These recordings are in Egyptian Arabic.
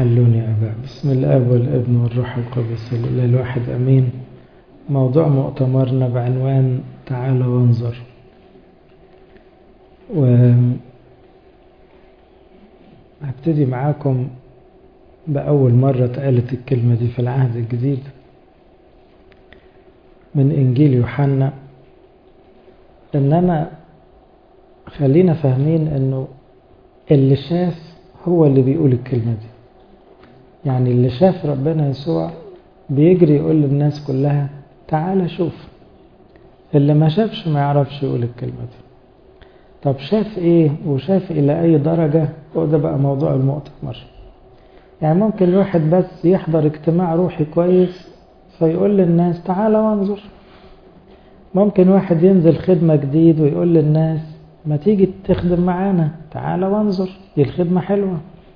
حلوني أبا بسم الأب والابن والروح القدس الإله الواحد أمين موضوع مؤتمرنا بعنوان تعال وانظر و هبتدي معاكم بأول مرة اتقالت الكلمة دي في العهد الجديد من إنجيل يوحنا إنما خلينا فاهمين إنه اللي شاف هو اللي بيقول الكلمة دي يعني اللي شاف ربنا يسوع بيجري يقول للناس كلها تعالى شوف اللي ما شافش ما يعرفش يقول الكلمة دي طب شاف ايه وشاف الى اي درجة هو ده بقى موضوع المؤتمر يعني ممكن الواحد بس يحضر اجتماع روحي كويس فيقول للناس تعالى وانظر ممكن واحد ينزل خدمة جديد ويقول للناس ما تيجي تخدم معانا تعالى وانظر دي الخدمة حلوة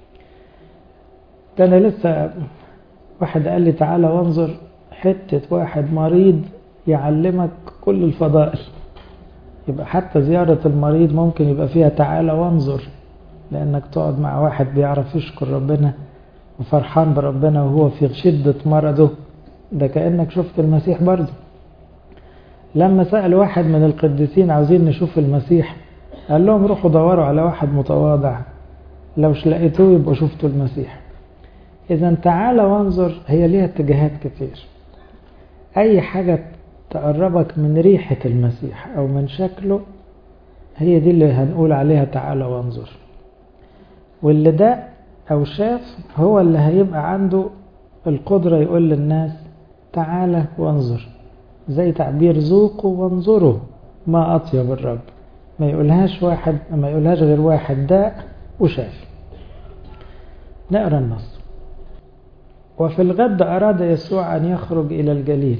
ده أنا لسه واحد قال لي تعالى وانظر حتة واحد مريض يعلمك كل الفضائل يبقى حتى زيارة المريض ممكن يبقى فيها تعالى وانظر لأنك تقعد مع واحد بيعرف يشكر ربنا وفرحان بربنا وهو في شدة مرضه ده كأنك شفت المسيح برضه لما سأل واحد من القديسين عاوزين نشوف المسيح قال لهم روحوا دوروا على واحد متواضع لو لقيتوه يبقوا شفتوا المسيح إذا تعالى وانظر هي ليها اتجاهات كتير أي حاجة تقربك من ريحة المسيح أو من شكله هي دي اللي هنقول عليها تعالى وانظر واللي ده أو شاف هو اللي هيبقى عنده القدرة يقول للناس تعالى وانظر زي تعبير ذوقوا وانظروا ما أطيب الرب ما يقولهاش واحد ما يقولهاش غير واحد داء وشاف نقرا النص وفي الغد أراد يسوع أن يخرج إلى الجليل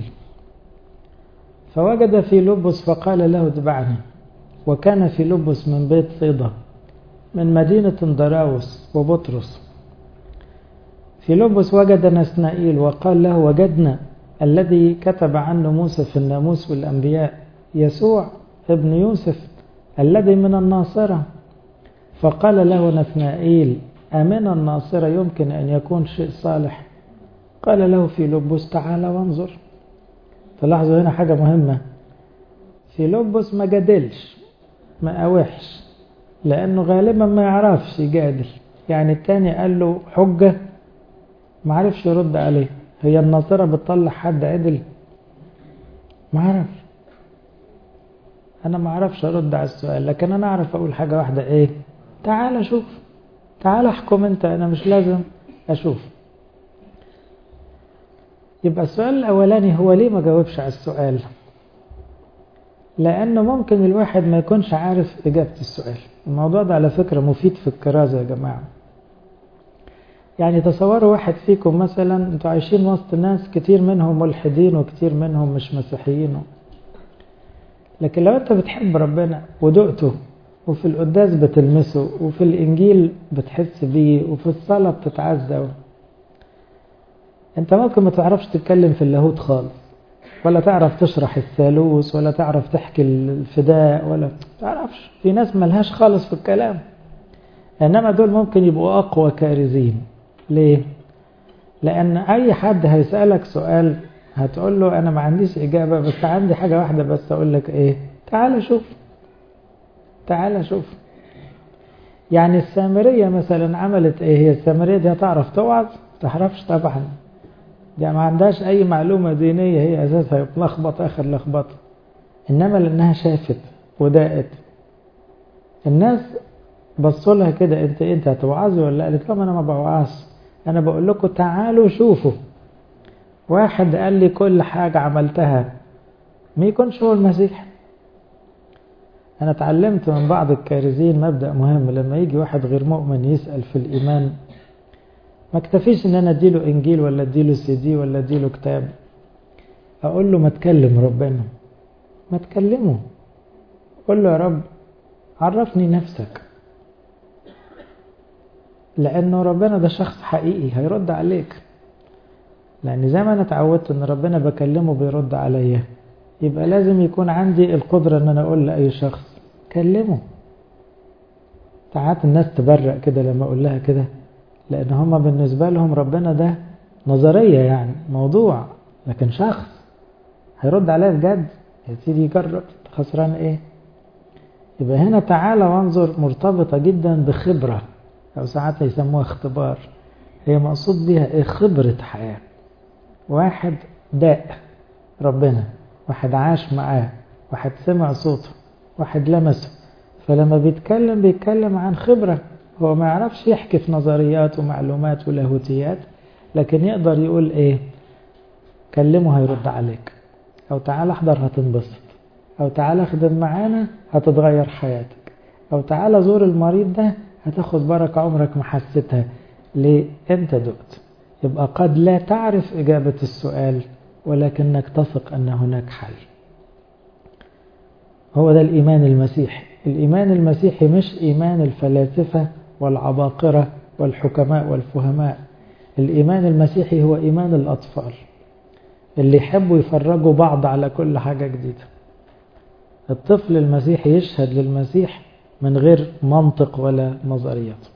فوجد في لبس فقال له اتبعني وكان في لبس من بيت صيدا من مدينة دراوس وبطرس في لبس وجد نسنائيل وقال له وجدنا الذي كتب عنه موسى في الناموس والأنبياء يسوع ابن يوسف الذي من الناصرة فقال له نثنائيل أمن الناصرة يمكن أن يكون شيء صالح قال له في لبس تعالى وانظر تلاحظوا هنا حاجة مهمة في لبس ما جادلش ما قاوحش لأنه غالبا ما يعرفش يجادل يعني التاني قال له حجة ما عرفش يرد عليه هي الناصرة بتطلع حد عدل ما عرف أنا ما أعرفش أرد على السؤال لكن أنا أعرف أقول حاجة واحدة إيه تعال شوف تعال احكم أنت أنا مش لازم أشوف يبقى السؤال الأولاني هو ليه ما جاوبش على السؤال لأنه ممكن الواحد ما يكونش عارف إجابة السؤال الموضوع ده على فكرة مفيد في الكرازة يا جماعة يعني تصوروا واحد فيكم مثلا انتوا عايشين وسط ناس كتير منهم ملحدين وكتير منهم مش مسيحيين لكن لو انت بتحب ربنا ودقته وفي القداس بتلمسه وفي الانجيل بتحس بيه وفي الصلاة بتتعزى انت ممكن ما تعرفش تتكلم في اللاهوت خالص ولا تعرف تشرح الثالوث ولا تعرف تحكي الفداء ولا تعرفش في ناس ملهاش خالص في الكلام انما دول ممكن يبقوا اقوى كارزين ليه لان اي حد هيسالك سؤال هتقول له انا ما عنديش اجابه بس عندي حاجه واحده بس اقول لك ايه تعال شوف تعال شوف يعني السامريه مثلا عملت ايه هي السامريه دي هتعرف توعظ تعرفش طبعا دي ما عندهاش اي معلومه دينيه هي اساسها ملخبط اخر لخبطه انما لانها شافت وداقت الناس بصوا لها كده انت انت هتوعظي ولا قالت لهم انا ما بوعظش انا بقول لكم تعالوا شوفوا واحد قال لي كل حاجة عملتها ما يكونش هو المسيح انا اتعلمت من بعض الكارزين مبدأ مهم لما يجي واحد غير مؤمن يسأل في الايمان ما اكتفيش ان انا اديله انجيل ولا اديله سي دي ولا اديله كتاب اقول له ما تكلم ربنا ما تكلمه قول له يا رب عرفني نفسك لأنه ربنا ده شخص حقيقي هيرد عليك لأن زي ما أنا اتعودت إن ربنا بكلمه بيرد عليا يبقى لازم يكون عندي القدرة إن أنا أقول لأي شخص كلمه ساعات الناس تبرق كده لما أقول لها كده لأن هما بالنسبة لهم ربنا ده نظرية يعني موضوع لكن شخص هيرد عليا بجد يا سيدي يجرب خسران ايه يبقى هنا تعالى وانظر مرتبطة جدا بخبرة أو ساعات يسموها اختبار هي مقصود بها ايه خبرة حياة واحد داء ربنا واحد عاش معاه واحد سمع صوته واحد لمسه فلما بيتكلم بيتكلم عن خبرة هو ما يعرفش يحكي في نظريات ومعلومات ولاهوتيات لكن يقدر يقول ايه كلمه هيرد عليك او تعال احضر هتنبسط او تعال اخدم معانا هتتغير حياتك او تعال زور المريض ده هتاخد بركة عمرك ما حسيتها ليه انت دقت يبقى قد لا تعرف اجابة السؤال ولكنك تثق ان هناك حل هو ده الايمان المسيحي الايمان المسيحي مش ايمان الفلاسفة والعباقرة والحكماء والفهماء الإيمان المسيحي هو إيمان الأطفال اللي يحبوا يفرجوا بعض على كل حاجة جديدة الطفل المسيحي يشهد للمسيح من غير منطق ولا نظريات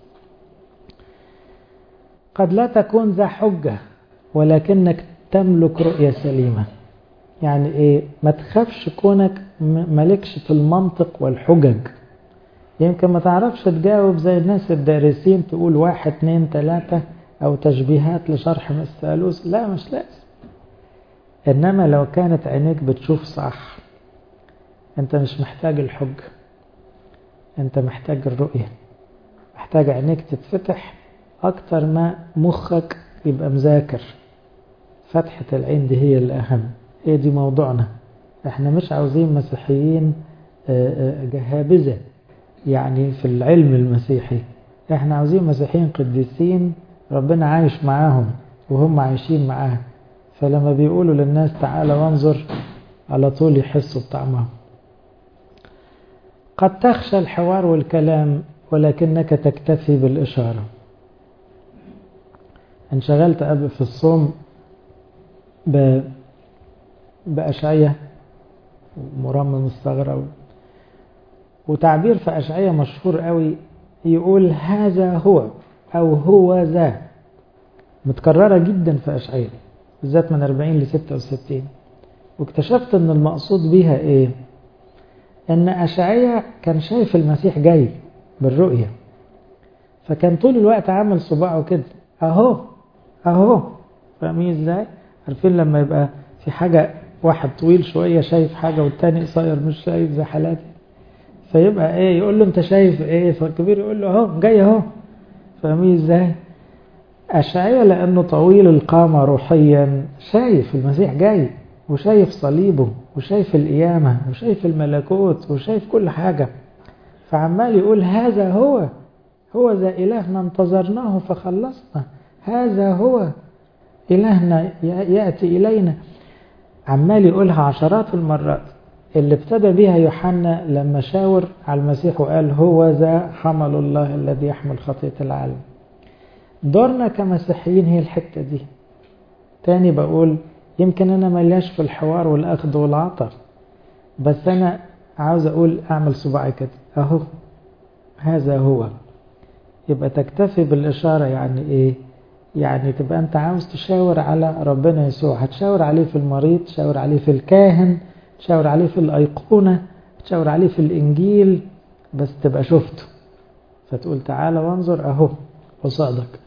قد لا تكون ذا حجة ولكنك تملك رؤية سليمة يعني ايه ما تخافش كونك مالكش في المنطق والحجج يمكن ما تعرفش تجاوب زي الناس الدارسين تقول واحد اتنين تلاتة أو تشبيهات لشرح الثالوث لا مش لازم إنما لو كانت عينيك بتشوف صح أنت مش محتاج الحج أنت محتاج الرؤية محتاج عينيك تتفتح أكتر ما مخك يبقى مذاكر فتحة العين دي هي الأهم هي دي موضوعنا احنا مش عاوزين مسيحيين جهابذة يعني في العلم المسيحي احنا عاوزين مسيحيين قديسين ربنا عايش معاهم وهم عايشين معاه فلما بيقولوا للناس تعالى وانظر على طول يحسوا بطعمها قد تخشى الحوار والكلام ولكنك تكتفي بالإشارة انشغلت أب في الصوم ب... بأشعية مرمم الثغرة وتعبير في أشعية مشهور قوي يقول هذا هو أو هو ذا متكررة جدا في أشعية بالذات من 40 ل 66 واكتشفت أن المقصود بيها إيه أن أشعية كان شايف المسيح جاي بالرؤية فكان طول الوقت عامل صباعه كده أهو أهو فاهمين إزاي عارفين لما يبقى في حاجة واحد طويل شوية شايف حاجة والتاني قصير مش شايف زي حالاتي فيبقى ايه يقول له انت شايف ايه فالكبير يقول له اهو جاي اهو فاهمين ازاي أشعية لأنه طويل القامة روحيا شايف المسيح جاي وشايف صليبه وشايف القيامة وشايف الملكوت وشايف كل حاجة فعمال يقول هذا هو هو ذا إلهنا انتظرناه فخلصنا هذا هو إلهنا يأتي إلينا عمال يقولها عشرات المرات اللي ابتدى بها يوحنا لما شاور على المسيح وقال هو ذا حمل الله الذي يحمل خطية العالم دورنا كمسيحيين هي الحتة دي تاني بقول يمكن أنا ملياش في الحوار والأخذ والعطاء بس أنا عاوز أقول أعمل صباعي كده أهو هذا هو يبقى تكتفي بالإشارة يعني إيه يعني تبقى أنت عاوز تشاور على ربنا يسوع هتشاور عليه في المريض تشاور عليه في الكاهن تشاور عليه في الأيقونة تشاور عليه في الإنجيل بس تبقى شفته فتقول تعالى وانظر أهو قصادك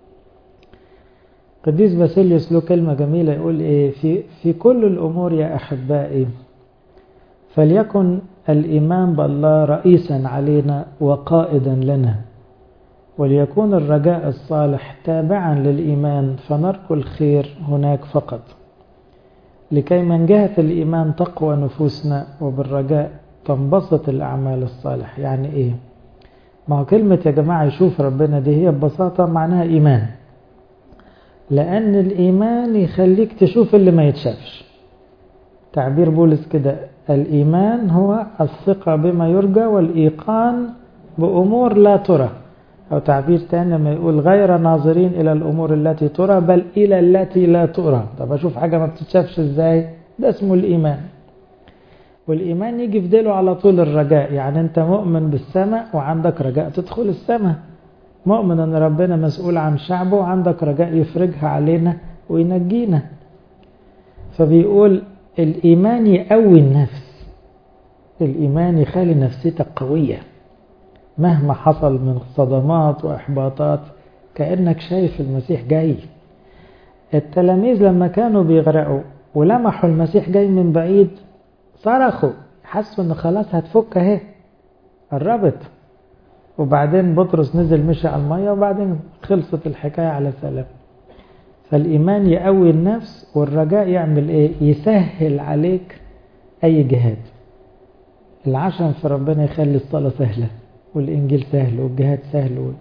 قديس باسيليوس له كلمة جميلة يقول إيه في, في كل الأمور يا أحبائي فليكن الإيمان بالله رئيسا علينا وقائدا لنا وليكون الرجاء الصالح تابعا للإيمان فنرجو الخير هناك فقط لكي من جهة الإيمان تقوى نفوسنا وبالرجاء تنبسط الأعمال الصالح يعني إيه ما هو كلمة يا جماعة يشوف ربنا دي هي ببساطة معناها إيمان لأن الإيمان يخليك تشوف اللي ما يتشافش تعبير بولس كده الإيمان هو الثقة بما يرجى والإيقان بأمور لا ترى أو تعبير تاني لما يقول غير ناظرين إلى الأمور التي ترى بل إلى التي لا ترى طب أشوف حاجة ما بتتشافش إزاي ده اسمه الإيمان والإيمان يجي في ديله على طول الرجاء يعني أنت مؤمن بالسماء وعندك رجاء تدخل السماء مؤمن ان ربنا مسؤول عن شعبه وعندك رجاء يفرجها علينا وينجينا فبيقول الإيمان يقوي النفس الإيمان يخلي نفسيتك قوية مهما حصل من صدمات وإحباطات كأنك شايف المسيح جاي التلاميذ لما كانوا بيغرقوا ولمحوا المسيح جاي من بعيد صرخوا حسوا ان خلاص هتفك اهي قربت وبعدين بطرس نزل مشي على المية وبعدين خلصت الحكاية على سلام فالإيمان يقوي النفس والرجاء يعمل إيه يسهل عليك أي جهاد العشم في ربنا يخلي الصلاة سهلة والإنجيل سهل والجهاد سهل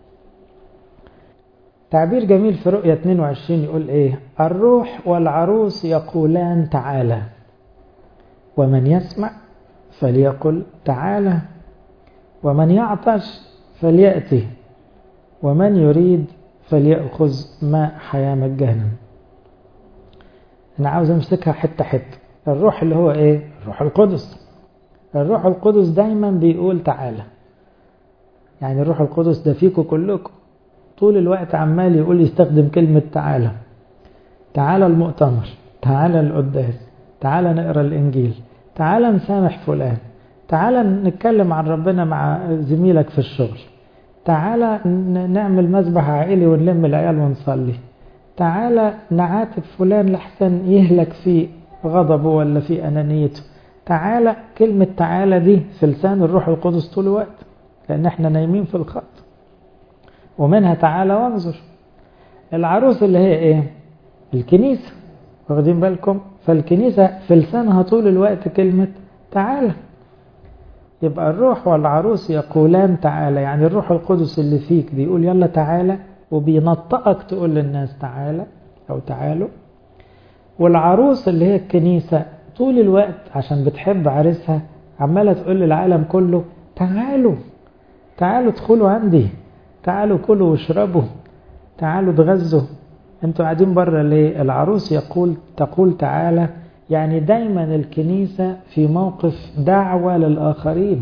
تعبير جميل في رؤية 22 يقول إيه الروح والعروس يقولان تعالى ومن يسمع فليقل تعالى ومن يعطش فليأتي ومن يريد فليأخذ ماء حياة مجانا أنا عاوز أمسكها حتة حتة الروح اللي هو إيه الروح القدس الروح القدس دايما بيقول تعالى يعني الروح القدس ده فيكم كلكم طول الوقت عمال يقول يستخدم كلمة تعالى تعالى المؤتمر تعالى القداس تعالى نقرا الإنجيل تعالى نسامح فلان تعالى نتكلم عن ربنا مع زميلك في الشغل تعالى نعمل مذبح عائلي ونلم العيال ونصلي تعالى نعاتب فلان لحسن يهلك في غضبه ولا في أنانيته تعالى كلمة تعالى دي في لسان الروح القدس طول الوقت لأن احنا نايمين في الخط ومنها تعالى وانظر العروس اللي هي ايه الكنيسة واخدين بالكم فالكنيسة في لسانها طول الوقت كلمة تعالى يبقى الروح والعروس يقولان تعالى يعني الروح القدس اللي فيك بيقول يلا تعالى وبينطقك تقول للناس تعالى أو تعالوا والعروس اللي هي الكنيسة طول الوقت عشان بتحب عريسها عمالة تقول للعالم كله تعالوا تعالوا ادخلوا عندي تعالوا كلوا واشربوا تعالوا اتغذوا انتوا قاعدين بره ليه العروس يقول تقول تعالى يعني دايما الكنيسة في موقف دعوة للآخرين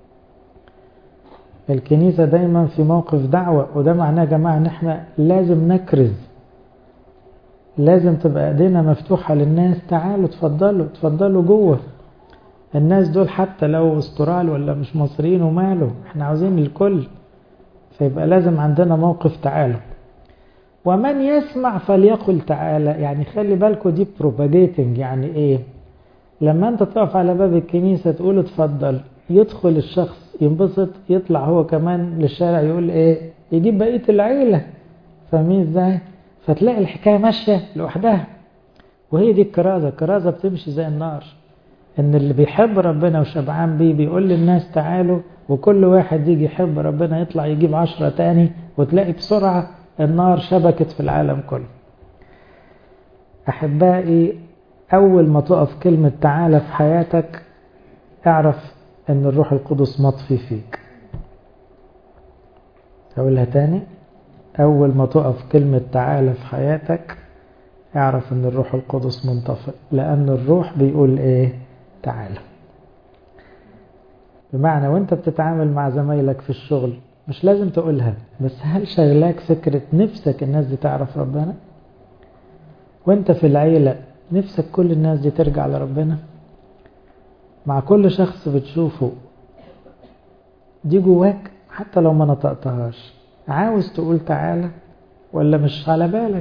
الكنيسة دايما في موقف دعوة وده معناه يا جماعة ان احنا لازم نكرز لازم تبقى ايدينا مفتوحة للناس تعالوا تفضلوا تفضلوا جوه الناس دول حتى لو استرال ولا مش مصريين وماله احنا عاوزين الكل فيبقى لازم عندنا موقف تعالوا ومن يسمع فليقل تعالى يعني خلي بالكم دي بروباجيتنج يعني ايه لما انت تقف على باب الكنيسة تقول اتفضل يدخل الشخص ينبسط يطلع هو كمان للشارع يقول ايه يجيب بقية العيلة فاهمين ازاي فتلاقي الحكاية ماشية لوحدها وهي دي الكرازة الكرازة بتمشي زي النار ان اللي بيحب ربنا وشبعان بيه بيقول للناس تعالوا وكل واحد يجي يحب ربنا يطلع يجيب عشرة تاني وتلاقي بسرعة النار شبكت في العالم كله أحبائي أول ما تقف كلمة تعالى في حياتك اعرف أن الروح القدس مطفي فيك أقولها تاني أول ما تقف كلمة تعالى في حياتك اعرف أن الروح القدس منطفئ لأن الروح بيقول إيه تعالى بمعنى وانت بتتعامل مع زمايلك في الشغل مش لازم تقولها بس هل شغلاك فكرة نفسك الناس دي تعرف ربنا وانت في العيلة نفسك كل الناس دي ترجع لربنا مع كل شخص بتشوفه دي جواك حتى لو ما نطقتهاش عاوز تقول تعالى ولا مش على بالك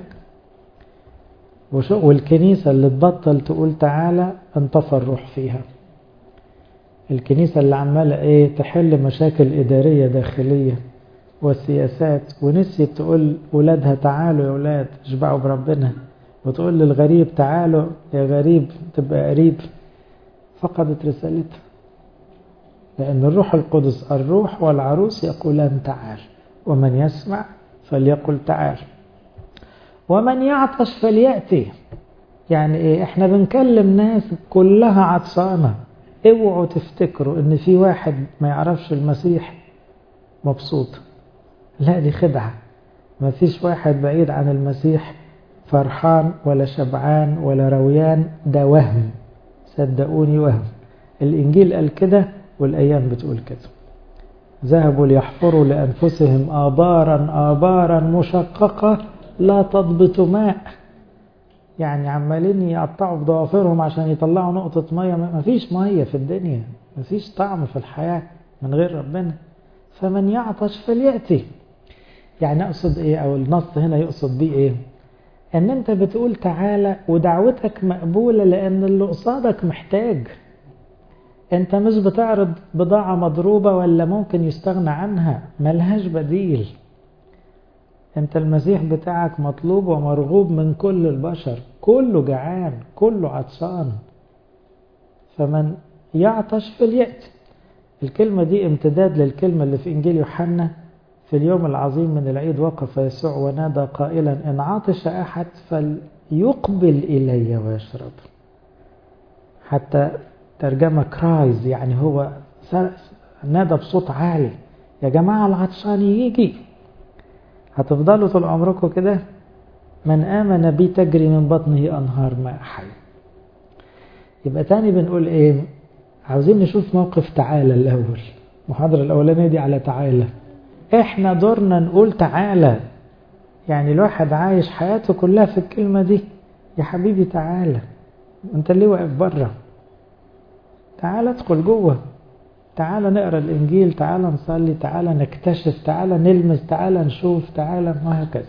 والكنيسة اللي تبطل تقول تعالى انطفى الروح فيها الكنيسة اللي عمالة ايه تحل مشاكل إدارية داخلية والسياسات ونسيت تقول ولادها تعالوا يا ولاد اشبعوا بربنا وتقول للغريب تعالوا يا غريب تبقى قريب فقدت رسالتها لأن الروح القدس الروح والعروس يقولان تعال ومن يسمع فليقل تعال ومن يعطش فليأتي يعني ايه احنا بنكلم ناس كلها عطشانه اوعوا تفتكروا ان في واحد ما يعرفش المسيح مبسوط لا دي خدعة ما فيش واحد بعيد عن المسيح فرحان ولا شبعان ولا رويان ده وهم صدقوني وهم الإنجيل قال كده والأيام بتقول كده ذهبوا ليحفروا لأنفسهم آبارا آبارا مشققة لا تضبط ماء يعني عمالين يقطعوا في ضوافرهم عشان يطلعوا نقطة مية ما فيش مية في الدنيا ما فيش طعم في الحياة من غير ربنا فمن يعطش فليأتي يعني أقصد إيه أو النص هنا يقصد بيه إيه ان انت بتقول تعالى ودعوتك مقبولة لان اللي قصادك محتاج انت مش بتعرض بضاعة مضروبة ولا ممكن يستغنى عنها ملهاش بديل انت المسيح بتاعك مطلوب ومرغوب من كل البشر كله جعان كله عطشان فمن يعطش فليأتي الكلمة دي امتداد للكلمة اللي في إنجيل يوحنا في اليوم العظيم من العيد وقف يسوع ونادى قائلا إن عطش أحد فليقبل إلي ويشرب حتى ترجمة كرايز يعني هو نادى بصوت عالي يا جماعة العطشان يجي هتفضلوا طول عمركم كده من آمن بي تجري من بطنه أنهار ماء حي يبقى تاني بنقول إيه عاوزين نشوف موقف تعالى الأول المحاضرة الأولانية دي على تعالى احنا دورنا نقول تعالى يعني الواحد عايش حياته كلها في الكلمة دي يا حبيبي تعالى انت ليه واقف بره تعالى ادخل جوه تعالى نقرا الانجيل تعالى نصلي تعالى نكتشف تعالى نلمس تعالى نشوف تعالى وهكذا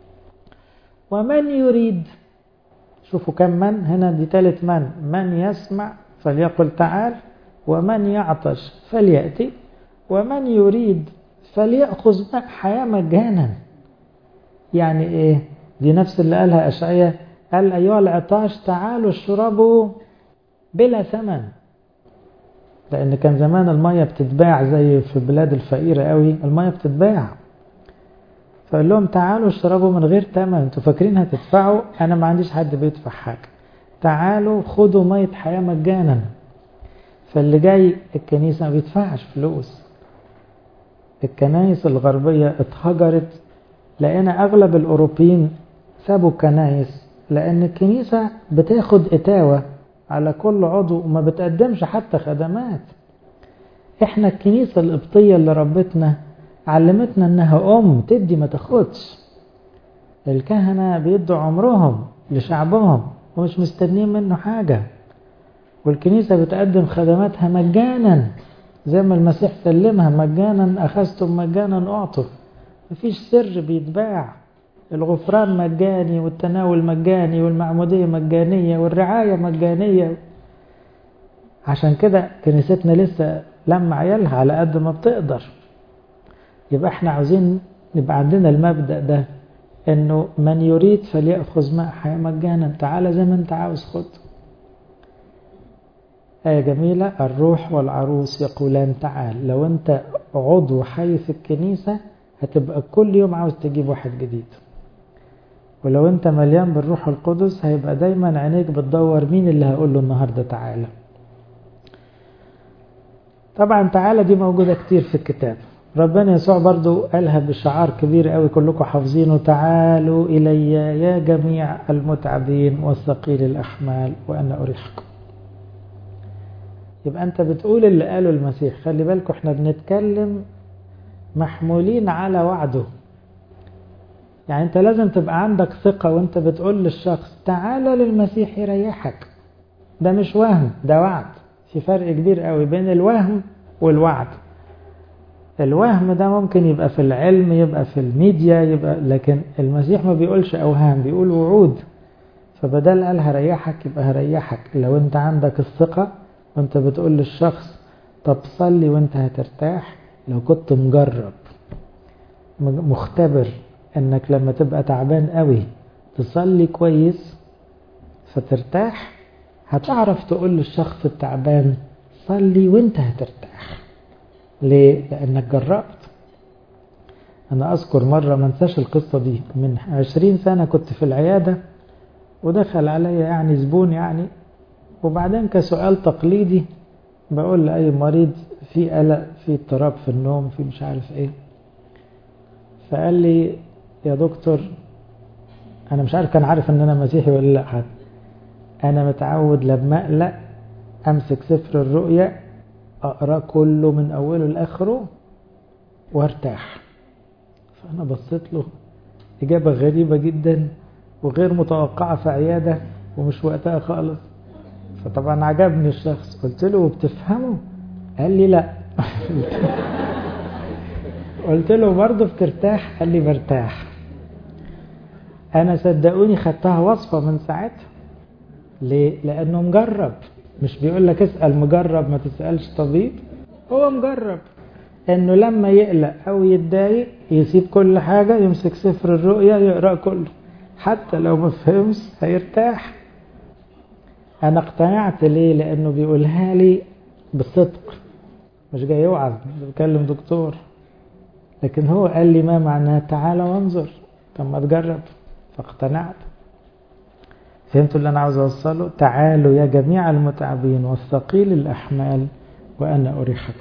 ومن يريد شوفوا كم من هنا دي ثالث من من يسمع فليقل تعال ومن يعطش فليأتي ومن يريد فليأخذ ماء حياة مجانا يعني ايه دي نفس اللي قالها أشعية قال أيها العطاش تعالوا اشربوا بلا ثمن لأن كان زمان المية بتتباع زي في البلاد الفقيرة قوي المية بتتباع فقال لهم تعالوا اشربوا من غير ثمن انتوا فاكرين هتدفعوا انا ما عنديش حد بيدفع حاجة تعالوا خدوا مية حياة مجانا فاللي جاي الكنيسة ما بيدفعش فلوس الكنائس الغربية اتهجرت لأن أغلب الأوروبيين سابوا الكنائس لأن الكنيسة بتاخد إتاوة على كل عضو وما بتقدمش حتى خدمات احنا الكنيسة القبطية اللي ربتنا علمتنا انها ام تدي ما تاخدش الكهنة بيدوا عمرهم لشعبهم ومش مستنين منه حاجة والكنيسة بتقدم خدماتها مجانا زي ما المسيح سلمها مجانا أخذتم مجانا أعطوا مفيش سر بيتباع الغفران مجاني والتناول مجاني والمعمودية مجانية والرعاية مجانية عشان كده كنيستنا لسه لما عيالها على قد ما بتقدر يبقى احنا عاوزين يبقى عندنا المبدأ ده انه من يريد فليأخذ ماء حياة مجانا تعالى زي ما انت عاوز خد آية جميلة الروح والعروس يقولان تعال لو انت عضو حي في الكنيسة هتبقى كل يوم عاوز تجيب واحد جديد ولو انت مليان بالروح القدس هيبقى دايما عينيك بتدور مين اللي هقول له النهاردة تعالى طبعا تعالى دي موجودة كتير في الكتاب ربنا يسوع برضو قالها بشعار كبير قوي كلكم حافظينه تعالوا إلي يا جميع المتعبين والثقيل الأحمال وأنا أريحكم يبقى أنت بتقول اللي قاله المسيح خلي بالكم احنا بنتكلم محمولين على وعده يعني انت لازم تبقى عندك ثقة وانت بتقول للشخص تعالى للمسيح يريحك ده مش وهم ده وعد في فرق كبير قوي بين الوهم والوعد الوهم ده ممكن يبقى في العلم يبقى في الميديا يبقى لكن المسيح ما بيقولش اوهام بيقول وعود فبدل قال هريحك يبقى هريحك لو انت عندك الثقة وانت بتقول للشخص طب صلي وانت هترتاح لو كنت مجرب مختبر انك لما تبقى تعبان قوي تصلي كويس فترتاح هتعرف تقول للشخص التعبان صلي وانت هترتاح ليه؟ لانك جربت انا اذكر مرة ما انساش القصة دي من عشرين سنة كنت في العيادة ودخل عليا يعني زبون يعني وبعدين كسؤال تقليدي بقول لأي مريض في قلق في اضطراب في النوم في مش عارف ايه فقال لي يا دكتور انا مش عارف كان عارف ان انا مسيحي ولا لا حد انا متعود لما اقلق امسك سفر الرؤيا اقرا كله من اوله لاخره وارتاح فأنا بصيت له إجابة غريبة جدا وغير متوقعة في عيادة ومش وقتها خالص فطبعا عجبني الشخص قلت له وبتفهمه قال لي لا قلت له برضه بترتاح قال لي برتاح انا صدقوني خدتها وصفة من ساعتها ليه لانه مجرب مش بيقول لك اسأل مجرب ما تسألش طبيب هو مجرب انه لما يقلق او يتضايق يسيب كل حاجة يمسك سفر الرؤيا يقرأ كله حتى لو ما فهمش هيرتاح انا اقتنعت ليه لانه بيقولها لي بصدق مش جاي يوعظ بكلم دكتور لكن هو قال لي ما معناه تعالى وانظر طب ما تجرب فاقتنعت فهمتوا اللي انا عاوز اوصله تعالوا يا جميع المتعبين والثقيل الاحمال وانا اريحكم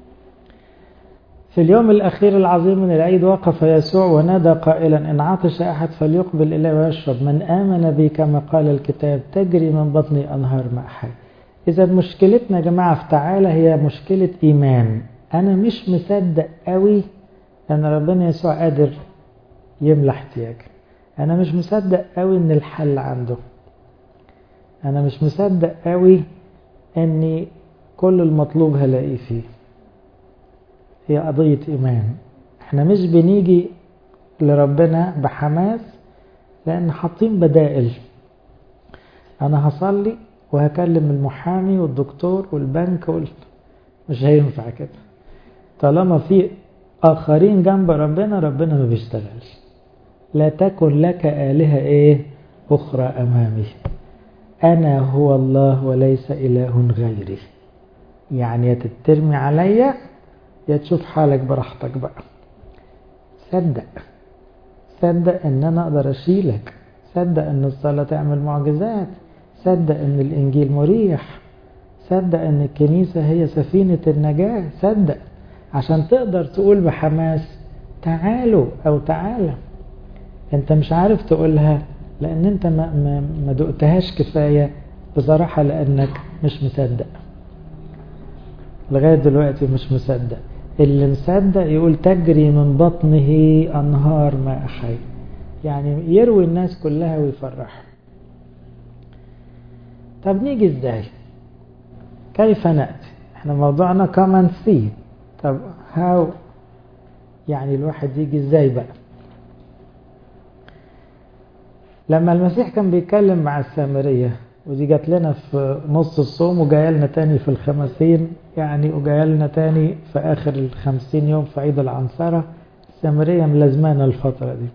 في اليوم الأخير العظيم من العيد وقف يسوع ونادى قائلا إن عطش أحد فليقبل إليه ويشرب من آمن بي كما قال الكتاب تجري من بطني أنهار ماء حي إذا مشكلتنا يا جماعة في تعالى هي مشكلة إيمان أنا مش مصدق قوي أن ربنا يسوع قادر يملى احتياجي أنا مش مصدق قوي أن الحل عنده أنا مش مصدق قوي أني كل المطلوب هلاقيه فيه هي قضية إيمان احنا مش بنيجي لربنا بحماس لأن حاطين بدائل أنا هصلي وهكلم المحامي والدكتور والبنك وال... مش هينفع كده طالما في آخرين جنب ربنا ربنا ما بيشتغلش لا تكن لك آلهة إيه أخرى أمامي أنا هو الله وليس إله غيري يعني يا تترمي عليا يا تشوف حالك براحتك بقى صدق صدق ان انا اقدر اشيلك صدق ان الصلاة تعمل معجزات صدق ان الانجيل مريح صدق ان الكنيسة هي سفينة النجاة صدق عشان تقدر تقول بحماس تعالوا او تعالى انت مش عارف تقولها لان انت ما, ما, ما دقتهاش كفاية بصراحة لانك مش مصدق لغاية دلوقتي مش مصدق اللي مصدق يقول تجري من بطنه أنهار ماء حي يعني يروي الناس كلها ويفرح طب نيجي ازاي كيف نأتي احنا موضوعنا كمان سي طب هاو يعني الواحد يجي ازاي بقى لما المسيح كان بيتكلم مع السامرية ودي جات لنا في نص الصوم وجايه لنا تاني في الخمسين يعني وجايه لنا تاني في آخر الخمسين يوم في عيد العنصرة السامرية ملازمانا الفترة دي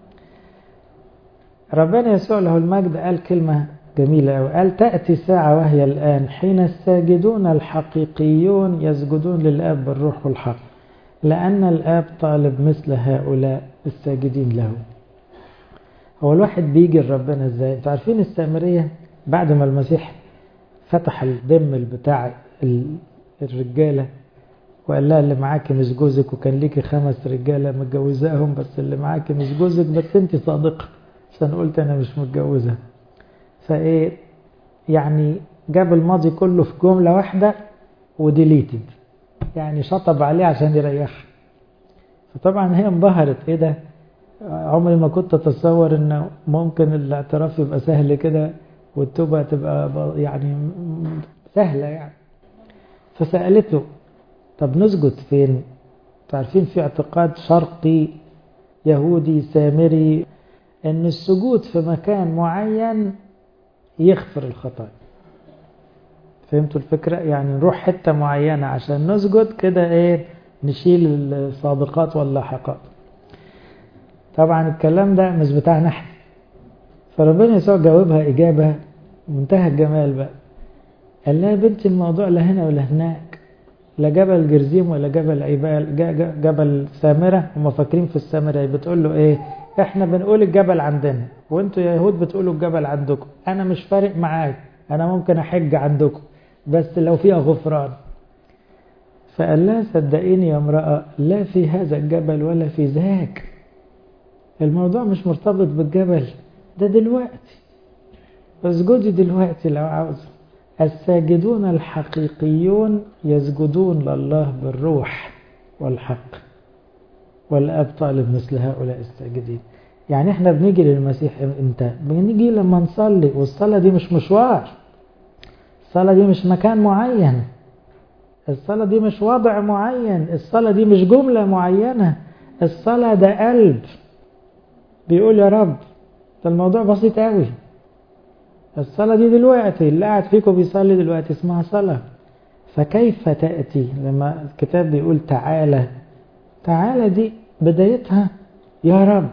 ربنا يسوع له المجد قال كلمة جميلة أوي قال تأتي ساعة وهي الآن حين الساجدون الحقيقيون يسجدون للآب بالروح والحق لأن الآب طالب مثل هؤلاء الساجدين له هو الواحد بيجي لربنا ازاي انتوا عارفين السامرية بعد ما المسيح فتح الدم بتاع الرجالة وقال لها اللي معاك مش جوزك وكان ليكي خمس رجالة متجوزاهم بس اللي معاك مش جوزك بس انت صادقة عشان قلت انا مش متجوزة فايه يعني جاب الماضي كله في جملة واحدة وديليتد يعني شطب عليه عشان يريحها فطبعا هي انبهرت ايه ده عمري ما كنت اتصور ان ممكن الاعتراف يبقى سهل كده والتوبة تبقى يعني سهلة يعني فسألته طب نسجد فين تعرفين في اعتقاد شرقي يهودي سامري ان السجود في مكان معين يغفر الخطايا فهمتوا الفكرة يعني نروح حتة معينة عشان نسجد كده ايه نشيل السابقات واللاحقات طبعا الكلام ده مش بتاعنا احنا فربنا يسوع جاوبها إجابة منتهى الجمال بقى قال لها بنت الموضوع لا هنا ولا هناك لا جبل جرزيم ولا جبل عبال جبل سامرة هم فاكرين في السامرة بتقول له ايه احنا بنقول الجبل عندنا وانتوا يا يهود بتقولوا الجبل عندكم انا مش فارق معاك انا ممكن احج عندكم بس لو فيها غفران فقال لها صدقيني يا امرأة لا في هذا الجبل ولا في ذاك الموضوع مش مرتبط بالجبل ده دلوقتي اسجدي دلوقتي لو عاوز الساجدون الحقيقيون يسجدون لله بالروح والحق والاب طالب مثل هؤلاء الساجدين يعني احنا بنيجي للمسيح امتى بنيجي لما نصلي والصلاة دي مش مشوار الصلاة دي مش مكان معين الصلاة دي مش وضع معين الصلاة دي مش جملة معينة الصلاة ده قلب بيقول يا رب ده الموضوع بسيط قوي الصلاة دي دلوقتي اللي قاعد فيكم بيصلي دلوقتي اسمها صلاة فكيف تأتي لما الكتاب بيقول تعالى تعالى دي بدايتها يا رب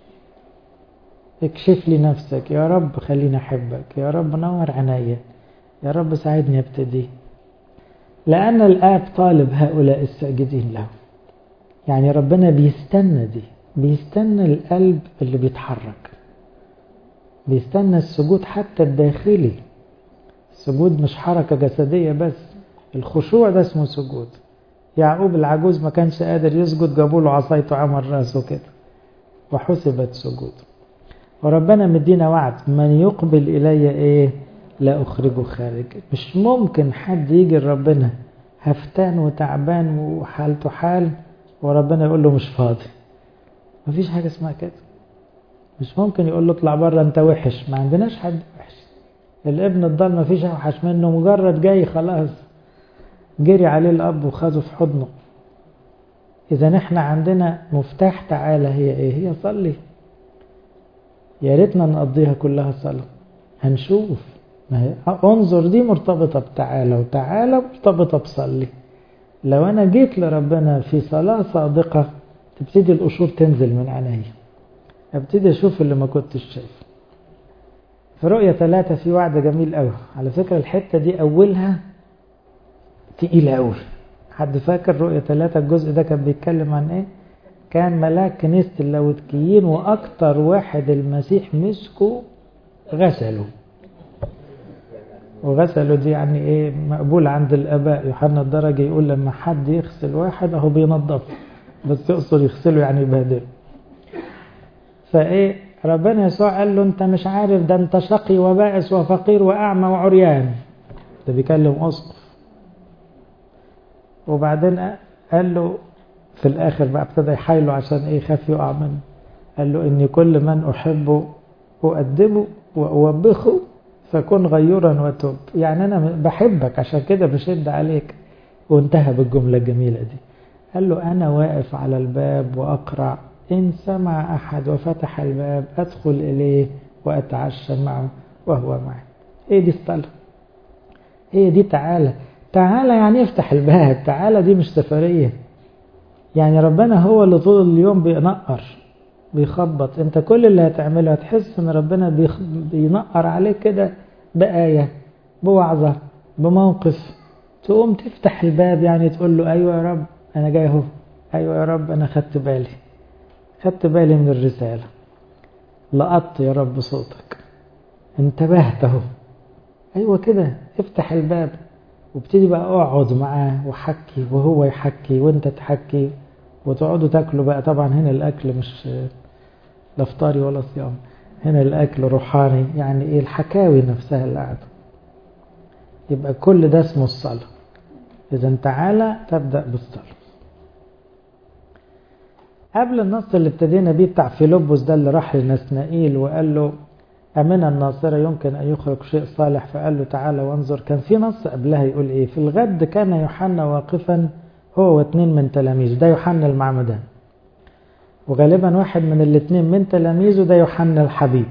اكشف لي نفسك يا رب خليني أحبك يا رب نور عينيا يا رب ساعدني ابتدي لأن الآب طالب هؤلاء الساجدين له يعني ربنا بيستنى دي بيستنى القلب اللي بيتحرك بيستنى السجود حتى الداخلي السجود مش حركة جسدية بس الخشوع ده اسمه سجود يعقوب العجوز ما كانش قادر يسجد جابوا له عصايته عمل راسه كده وحسبت سجود وربنا مدينا وعد من يقبل إلي إيه لا أخرجه خارج مش ممكن حد يجي لربنا هفتان وتعبان وحالته حال وربنا يقول له مش فاضي مفيش حاجة اسمها كده مش ممكن يقول له اطلع بره انت وحش ما عندناش حد وحش الابن الضال ما فيش اوحش منه مجرد جاي خلاص جري عليه الاب وخده في حضنه اذا احنا عندنا مفتاح تعالى هي ايه هي صلي يا ريتنا نقضيها كلها صلاه هنشوف ما هي انظر دي مرتبطه بتعالى وتعالى مرتبطه بصلي لو انا جيت لربنا في صلاه صادقه تبتدي القشور تنزل من عيني ابتدي اشوف اللي ما كنتش شايفه في رؤية ثلاثة في وعد جميل قوي على فكرة الحتة دي أولها تقيلة قوي حد فاكر رؤية ثلاثة الجزء ده كان بيتكلم عن ايه كان ملاك كنيسة اللاوتكيين وأكتر واحد المسيح مسكه غسله وغسله دي يعني ايه مقبول عند الآباء يوحنا الدرجة يقول لما حد يغسل واحد اهو بينظفه بس يقصد يغسله يعني يبهدله فايه ربنا يسوع قال له انت مش عارف ده انت شقي وبائس وفقير واعمى وعريان ده بيكلم اسقف وبعدين قال له في الاخر بقى ابتدى يحايله عشان ايه خاف يقع منه قال له اني كل من احبه اؤدبه واوبخه فكن غيورا وتوب يعني انا بحبك عشان كده بشد عليك وانتهى بالجمله الجميله دي قال له انا واقف على الباب واقرع إن سمع أحد وفتح الباب أدخل إليه وأتعشى معه وهو معي إيه دي الصلاة هي دي تعالى تعالى يعني افتح الباب تعالى دي مش سفرية يعني ربنا هو اللي طول اليوم بينقر بيخبط انت كل اللي هتعمله هتحس ان ربنا بينقر عليك كده بآية بوعظة بموقف تقوم تفتح الباب يعني تقول له ايوه يا رب انا جاي اهو ايوه يا رب انا خدت بالي خدت بالي من الرسالة لقطت يا رب صوتك انتبهت اهو ايوه كده افتح الباب وابتدي بقى اقعد معاه وحكي وهو يحكي وانت تحكي وتقعدوا تاكلوا بقى طبعا هنا الاكل مش لا فطاري ولا صيام هنا الاكل روحاني يعني ايه الحكاوي نفسها اللي قاعده يبقى كل ده اسمه الصلاه اذا تعالى تبدا بالصلاه قبل النص اللي ابتدينا بيه بتاع فيلبس ده اللي راح لنسنائيل وقال له أمنا الناصرة يمكن أن يخرج شيء صالح فقال له تعالى وانظر كان في نص قبلها يقول إيه في الغد كان يوحنا واقفا هو واثنين من تلاميذه ده يوحنا المعمدان وغالبا واحد من الاثنين من تلاميذه ده يوحنا الحبيب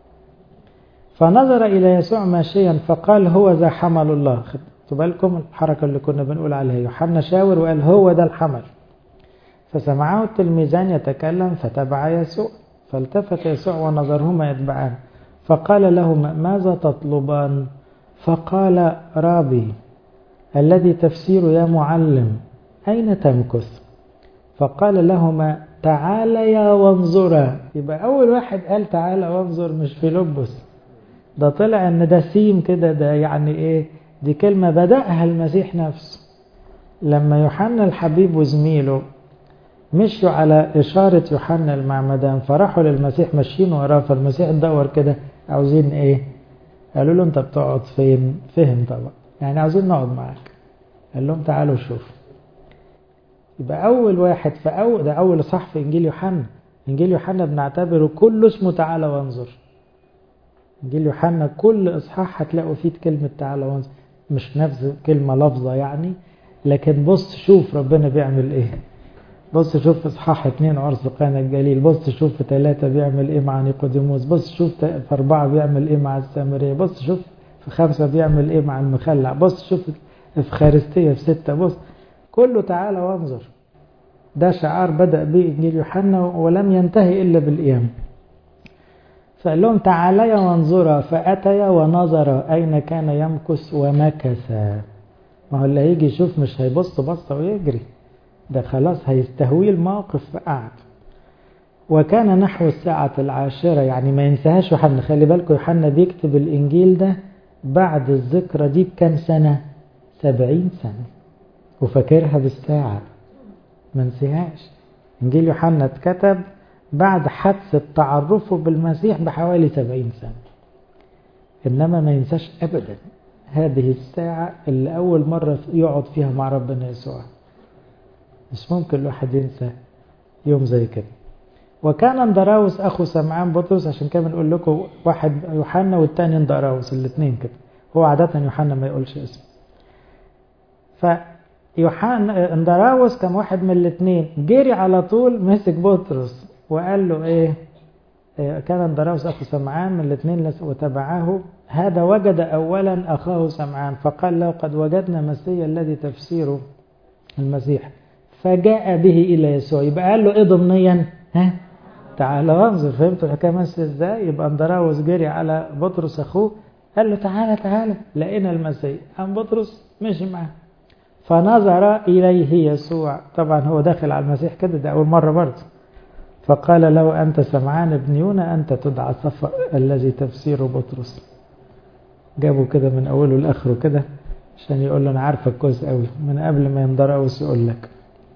فنظر إلى يسوع ماشيا فقال هو ذا حمل الله خدتوا بالكم الحركة اللي كنا بنقول عليها يوحنا شاور وقال هو ده الحمل فسمعه التلميذان يتكلم فتبع يسوع فالتفت يسوع ونظرهما يتبعان فقال لهما ماذا تطلبان فقال رابي الذي تفسير يا معلم أين تمكث فقال لهما تعاليا وانظرا يبقى أول واحد قال تعالى وانظر مش فيلبس ده طلع ان ده سيم كده ده يعني ايه دي كلمة بدأها المسيح نفسه لما يوحنا الحبيب وزميله مشوا على إشارة يوحنا المعمدان فراحوا للمسيح ماشيين وراه فالمسيح دور كده عاوزين إيه؟ قالوا له أنت بتقعد فين؟ فهم طبعا يعني عاوزين نقعد معاك قال لهم تعالوا شوف يبقى أول واحد في أول ده أول صح في إنجيل يوحنا إنجيل يوحنا بنعتبره كله اسمه تعالى وانظر إنجيل يوحنا كل إصحاح هتلاقوا فيه كلمة تعالى وانظر مش نفس كلمة لفظة يعني لكن بص شوف ربنا بيعمل إيه بص شوف في إصحاح اتنين عرس قانا الجليل بص شوف في ثلاثة بيعمل إيه مع نيقوديموس بص شوف في أربعة بيعمل إيه مع السامرية بص شوف في خمسة بيعمل إيه مع المخلع بص شوف في خارستية في ستة بص كله تعالى وانظر ده شعار بدأ به إنجيل يوحنا ولم ينتهي إلا بالقيام فقال لهم تعاليا وانظرا فأتيا ونظرا أين كان يمكث ومكث ما هو اللي هيجي يشوف مش هيبص بصة ويجري ده خلاص هيستهوي الموقف فقعد وكان نحو الساعة العاشرة يعني ما ينساهاش يوحنا خلي بالكم يوحنا بيكتب الإنجيل ده بعد الذكرى دي بكام سنة سبعين سنة وفاكرها بالساعة ما نسيهاش إنجيل يوحنا اتكتب بعد حادثة تعرفه بالمسيح بحوالي سبعين سنة إنما ما ينساش أبدا هذه الساعة اللي أول مرة يقعد فيها مع ربنا يسوع مش ممكن الواحد ينسى يوم زي كده وكان اندراوس أخو سمعان بطرس عشان كده بنقول لكم واحد يوحنا والتاني اندراوس الاثنين كده هو عادة يوحنا ما يقولش اسمه فيوحنا اندراوس كان واحد من الاثنين جري على طول مسك بطرس وقال له ايه كان اندراوس اخو سمعان من الاثنين وتبعه هذا وجد اولا اخاه سمعان فقال له قد وجدنا مسيا الذي تفسيره المسيح فجاء به الى يسوع يبقى قال له ايه ضمنيا ها تعالى وانظر فهمتوا الحكايه ماشيه ازاي يبقى اندراوس جري على بطرس اخوه قال له تعالى تعالى لقينا المسيح قام بطرس مشي معاه فنظر اليه يسوع طبعا هو داخل على المسيح كده ده اول مره برضه فقال له أنت سمعان ابن يونا أنت تدعى صفا الذي تفسيره بطرس جابوا كده من أوله لآخره كده عشان يقول له أنا عارفك كويس قوي من قبل ما يندرقوس يقول لك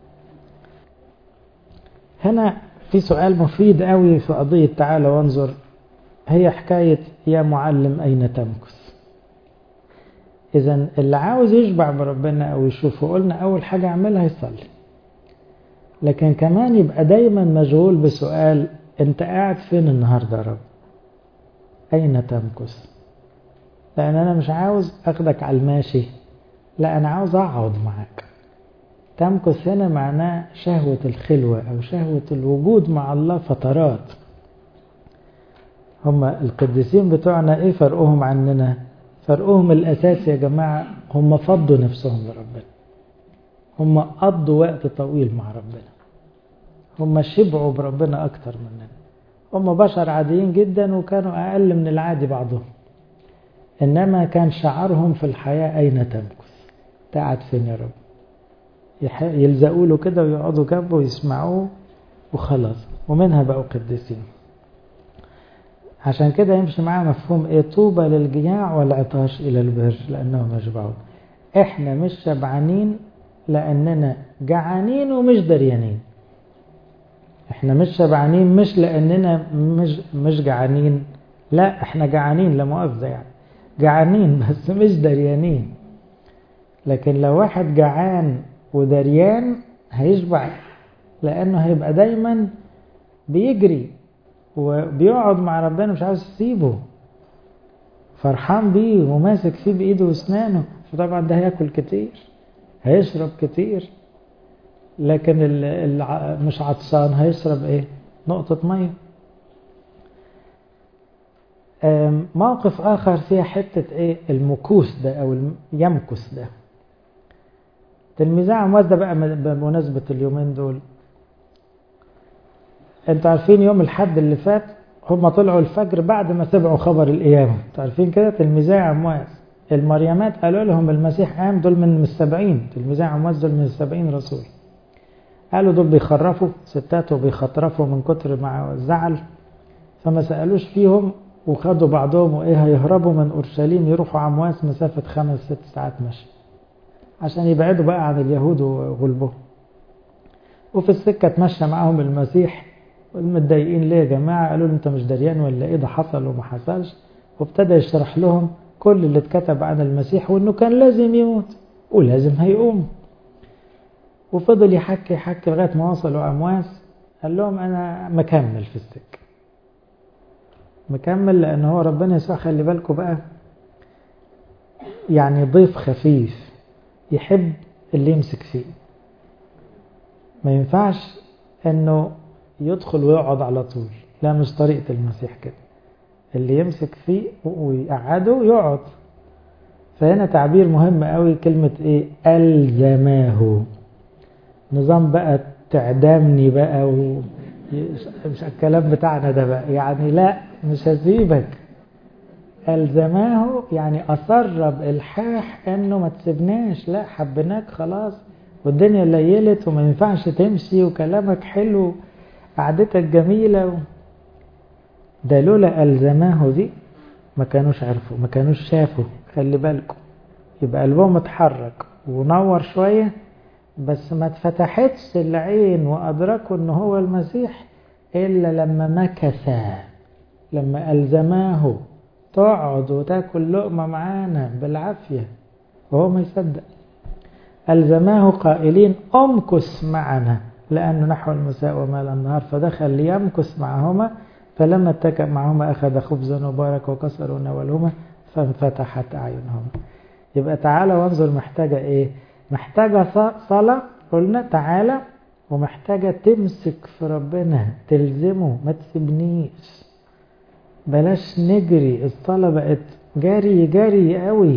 هنا في سؤال مفيد قوي في قضية تعالى وانظر هي حكاية يا معلم أين تمكث إذا اللي عاوز يشبع بربنا أو يشوفه قلنا أول حاجة أعملها يصلي لكن كمان يبقى دايما مشغول بسؤال انت قاعد فين النهارده يا رب اين تمكث لان انا مش عاوز اخدك على الماشي لا انا عاوز اقعد معاك تمكث هنا معناه شهوة الخلوة او شهوة الوجود مع الله فترات هم القديسين بتوعنا ايه فرقهم عننا فرقهم الاساسي يا جماعة هم فضوا نفسهم لربنا هم قضوا وقت طويل مع ربنا هم شبعوا بربنا أكتر مننا هم بشر عاديين جدا وكانوا أقل من العادي بعضهم إنما كان شعارهم في الحياة أين تمكث قاعد فين يا رب يلزقوا له كده ويقعدوا جنبه ويسمعوه وخلاص ومنها بقوا قديسين عشان كده يمشي معاه مفهوم ايه طوبى للجياع والعطاش الى البر لانهم يشبعون احنا مش شبعانين لأننا جعانين ومش دريانين احنا مش شبعانين مش لأننا مش, مش جعانين لا احنا جعانين لا مؤاخذة يعني جعانين بس مش دريانين لكن لو واحد جعان ودريان هيشبع لأنه هيبقى دايما بيجري وبيقعد مع ربنا مش عاوز يسيبه فرحان بيه وماسك فيه بإيده وأسنانه فطبعا ده هياكل كتير هيشرب كتير لكن اللي مش عطشان هيشرب ايه نقطة مية موقف آخر فيها حتة ايه المكوس ده أو يمكس ده تلميذي عمواس ده بقى بمناسبة اليومين دول انتوا عارفين يوم الحد اللي فات هم طلعوا الفجر بعد ما سمعوا خبر القيامة انتوا عارفين كده تلميذي عمواس المريمات قالوا لهم المسيح قام دول من السبعين تلميذي عمواس دول من السبعين رسول قالوا دول بيخرفوا ستات وبيخطرفوا من كتر مع الزعل فما سألوش فيهم وخدوا بعضهم وإيه هيهربوا من أورشليم يروحوا عمواس مسافة خمس ست ساعات مشي عشان يبعدوا بقى عن اليهود وغلبهم وفي السكة تمشى معاهم المسيح متضايقين ليه يا جماعة قالوا له انت مش دريان ولا ايه ده حصل وما حصلش وابتدى يشرح لهم كل اللي اتكتب عن المسيح وانه كان لازم يموت ولازم هيقوم وفضل يحكي يحكي لغاية ما وصلوا أمواس قال لهم أنا مكمل في السكة مكمل لأن هو ربنا يسوع خلي بالكم بقى يعني ضيف خفيف يحب اللي يمسك فيه ما ينفعش انه يدخل ويقعد على طول لا مش طريقة المسيح كده اللي يمسك فيه ويقعده يقعد فهنا تعبير مهم قوي كلمة ايه ألزماه نظام بقى تعدمني بقى و... مش الكلام بتاعنا ده بقى يعني لا مش هسيبك ألزماه يعني أصر بإلحاح إنه ما تسيبناش لا حبيناك خلاص والدنيا ليلت وما ينفعش تمشي وكلامك حلو قعدتك جميلة و... ده لولا ألزماه دي ما كانوش عرفوا ما كانوش شافوا خلي بالكم يبقى قلبهم اتحرك ونور شوية بس ما اتفتحتش العين وأدركوا إن هو المسيح إلا لما مكثا لما ألزماه تقعد وتاكل لقمة معانا بالعافية وهو ما يصدق ألزماه قائلين أمكث معنا لأنه نحو المساء ومال النهار فدخل ليمكث معهما فلما اتكأ معهما أخذ خبزا وبارك وكسر ونولهما فانفتحت أعينهما يبقى تعالى وانظر محتاجة إيه محتاجة صلاة قلنا تعالى ومحتاجة تمسك في ربنا تلزمه ما تسيبنيش بلاش نجري الصلاة بقت جري جري قوي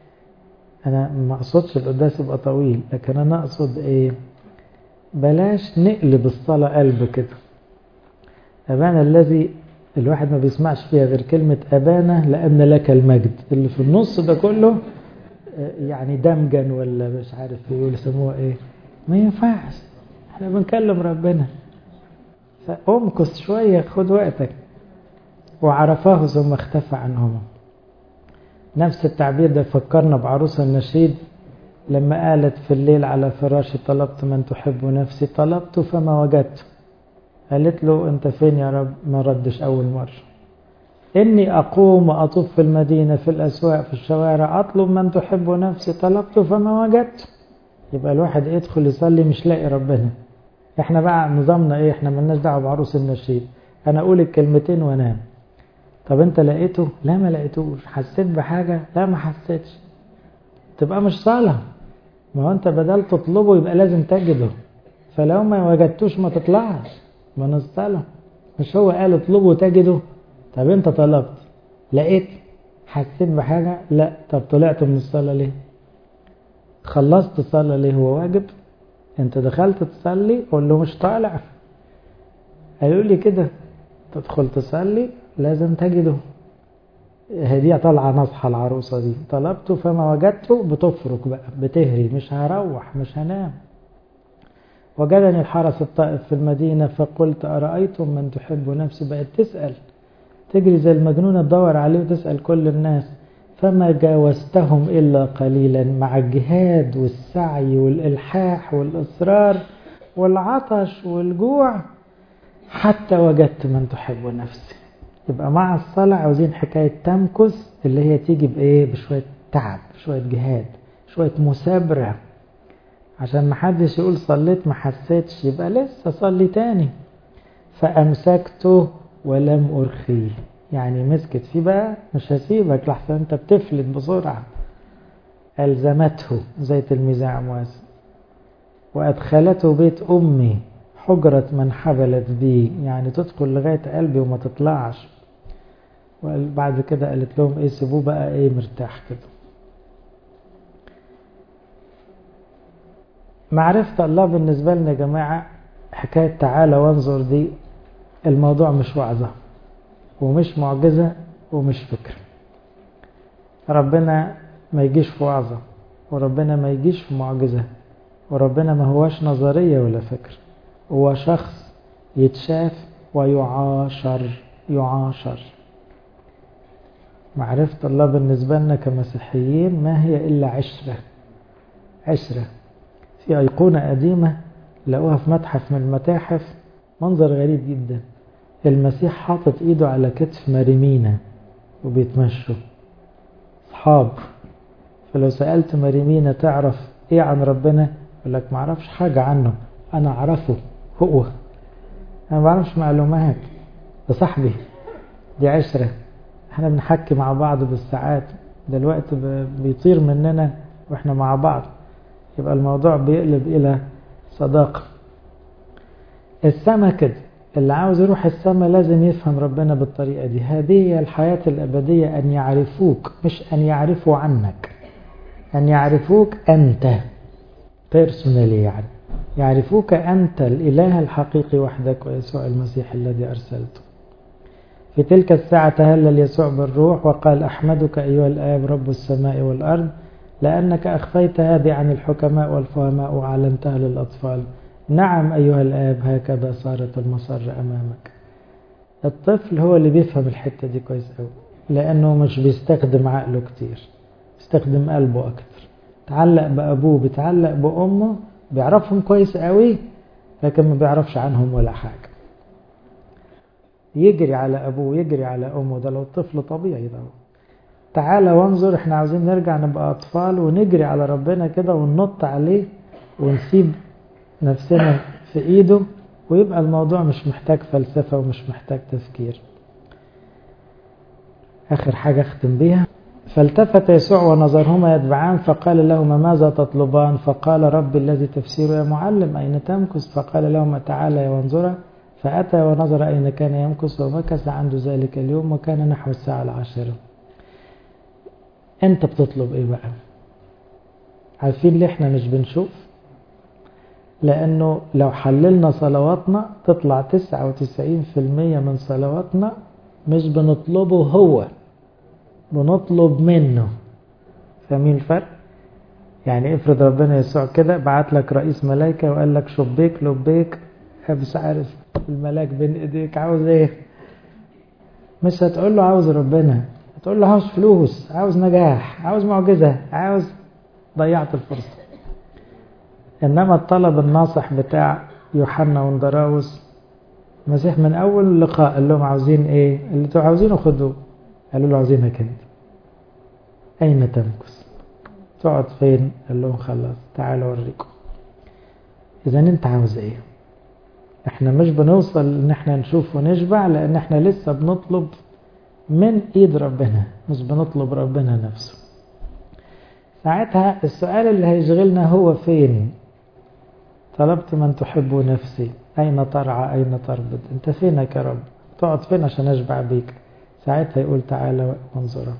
انا ما اقصدش القداس يبقى طويل لكن انا اقصد ايه بلاش نقلب الصلاة قلب كده أبانا الذي الواحد ما بيسمعش فيها غير كلمة أبانا لأن لك المجد اللي في النص ده كله يعني دمجا ولا مش عارف يقول يسموها ايه ما ينفعش احنا بنكلم ربنا فامكث شوية خد وقتك وعرفاه ثم اختفى عنهما نفس التعبير ده فكرنا بعروس النشيد لما قالت في الليل على فراشي طلبت من تحب نفسي طلبت فما وجدت قالت له انت فين يا رب ما ردش اول مرة اني اقوم واطوف في المدينة في الاسواق في الشوارع اطلب من تحب نفسي طلبت فما وجدت يبقى الواحد يدخل يصلي مش لاقي ربنا احنا بقى نظامنا ايه احنا ملناش دعوه بعروس النشيد انا اقول الكلمتين وانام طب انت لقيته لا ما لقيتوش حسيت بحاجة لا ما حسيتش تبقى مش صالة ما هو انت بدل تطلبه يبقى لازم تجده فلو ما وجدتوش ما تطلعش من الصلاة مش هو قال اطلبه تجده طب انت طلبت لقيت حسيت بحاجة لا طب طلعت من الصلاة ليه خلصت الصلاة ليه هو واجب انت دخلت تصلي قول له مش طالع قالوا لي كده تدخل تصلي لازم تجده هدية طالعة نصحى العروسة دي طلبته فما وجدته بتفرك بقى بتهري مش هروح مش هنام وجدني الحرس الطائف في المدينة فقلت أرأيتم من تحب نفسي بقت تسأل تجري زي المجنونة تدور عليه وتسأل كل الناس فما جاوزتهم إلا قليلا مع الجهاد والسعي والإلحاح والإصرار والعطش والجوع حتى وجدت من تحب نفسي يبقى مع الصلاة عاوزين حكاية تمكث اللي هي تيجي بإيه بشوية تعب شوية جهاد شوية مثابرة عشان ما حدش يقول صليت ما حسيتش يبقى لسه صلي تاني فأمسكته ولم أرخيه يعني مسكت فيه بقى مش هسيبك لحظة انت بتفلت بسرعة ألزمته زي تلميذ عمواس وأدخلته بيت أمي حجرة من حبلت بي يعني تدخل لغاية قلبي وما تطلعش وبعد كده قالت لهم ايه سيبوه بقى ايه مرتاح كده معرفة الله بالنسبة لنا يا جماعة حكاية تعالى وانظر دي الموضوع مش وعظة ومش معجزة ومش فكر ربنا ما يجيش في وعظة وربنا ما يجيش في معجزة وربنا ما هواش نظرية ولا فكر هو شخص يتشاف ويعاشر يعاشر معرفة الله بالنسبة لنا كمسيحيين ما هي إلا عشرة عشرة في أيقونة قديمة لقوها في متحف من المتاحف منظر غريب جدا المسيح حاطط ايده على كتف مريمينا وبيتمشوا صحاب فلو سألت مريمينا تعرف ايه عن ربنا يقول لك ما اعرفش حاجة عنه انا اعرفه هو انا ما بعرفش معلومات ده صاحبي دي عشرة احنا بنحكي مع بعض بالساعات دلوقتي بيطير مننا واحنا مع بعض يبقى الموضوع بيقلب الى صداقة السما كده اللي عاوز يروح السما لازم يفهم ربنا بالطريقة دي هذه هي الحياة الأبدية أن يعرفوك مش أن يعرفوا عنك أن يعرفوك أنت بيرسونالي يعني يعرفوك أنت الإله الحقيقي وحدك ويسوع المسيح الذي أرسلته في تلك الساعة تهلل يسوع بالروح وقال أحمدك أيها الآب رب السماء والأرض لأنك أخفيت هذه عن الحكماء والفهماء وأعلنتها للأطفال نعم أيها الآب هكذا صارت المسر أمامك الطفل هو اللي بيفهم الحتة دي كويس قوي لأنه مش بيستخدم عقله كتير بيستخدم قلبه أكتر تعلق بأبوه بيتعلق بأمه بيعرفهم كويس قوي لكن ما بيعرفش عنهم ولا حاجة يجري على أبوه يجري على أمه ده لو الطفل طبيعي ده تعالى وانظر احنا عاوزين نرجع نبقى أطفال ونجري على ربنا كده وننط عليه ونسيب نفسنا في ايده ويبقى الموضوع مش محتاج فلسفة ومش محتاج تفكير آخر حاجة أختم بيها فالتفت يسوع ونظرهما يتبعان فقال لهما ماذا تطلبان فقال رب الذي تفسيره يا معلم أين تمكث فقال لهما تعالى وانظرا فأتى ونظر أين كان يمكث ومكث عنده ذلك اليوم وكان نحو الساعة العاشرة أنت بتطلب إيه بقى عارفين ليه إحنا مش بنشوف لأنه لو حللنا صلواتنا تطلع 99% من صلواتنا مش بنطلبه هو بنطلب منه فاهمين الفرق؟ يعني افرض ربنا يسوع كده بعت لك رئيس ملائكة وقال لك شبيك لبيك مش عارف الملاك بين ايديك عاوز ايه؟ مش هتقول له عاوز ربنا هتقول له عاوز فلوس عاوز نجاح عاوز معجزة عاوز ضيعت الفرصة إنما الطلب الناصح بتاع يوحنا وندراوس المسيح من أول لقاء قال لهم عاوزين إيه؟ اللي انتوا عاوزينه خدوه قالوا له عاوزينك أنت أين تمكث؟ تقعد فين؟ قال لهم خلاص تعالوا أوريكم إذا أنت عاوز إيه؟ إحنا مش بنوصل إن إحنا نشوف ونشبع لأن إحنا لسه بنطلب من إيد ربنا مش بنطلب ربنا نفسه ساعتها السؤال اللي هيشغلنا هو فين طلبت من تحب نفسي أين ترعى أين تربط أنت فينك يا رب تقعد فين عشان أشبع بيك ساعتها يقول تعالى وانظرا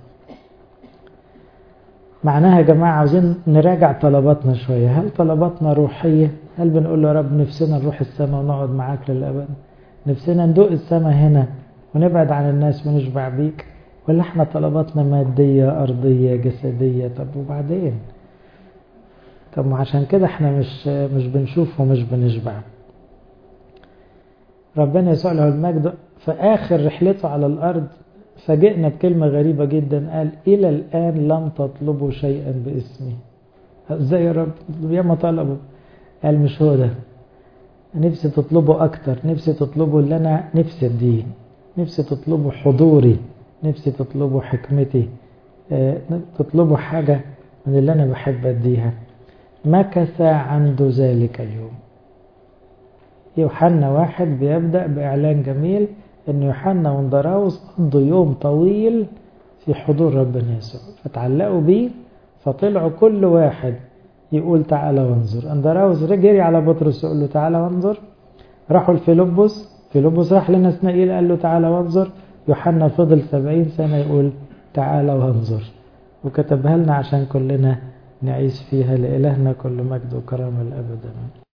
معناها يا جماعة عاوزين نراجع طلباتنا شوية هل طلباتنا روحية هل بنقول له يا رب نفسنا نروح السماء ونقعد معاك للأبد نفسنا ندوق السماء هنا ونبعد عن الناس ونشبع بيك ولا احنا طلباتنا مادية أرضية جسدية طب وبعدين طب عشان كده احنا مش مش بنشوف ومش بنشبع ربنا يسوع له المجد في آخر رحلته على الأرض فاجئنا بكلمة غريبة جدا قال إلى الآن لم تطلبوا شيئا باسمي ازاي يا رب ياما طلبوا قال مش هو ده نفسي تطلبوا أكتر نفسي تطلبوا اللي أنا نفسي أديه نفسي تطلبوا حضوري نفسي تطلبوا حكمتي تطلبوا حاجة من اللي أنا بحب أديها مكث عنده ذلك اليوم يوحنا واحد بيبدأ بإعلان جميل أن يوحنا وندراوس قضوا يوم طويل في حضور ربنا يسوع فتعلقوا بيه فطلعوا كل واحد يقول تعالى وانظر اندراوس جري على بطرس يقول له تعالى وانظر راحوا لفيلبس فيلبس راح لنسنائيل قال له تعالى وانظر يوحنا فضل سبعين سنة يقول تعالى وانظر وكتبها لنا عشان كلنا نعيش فيها لإلهنا كل مجد وكرامة الأبد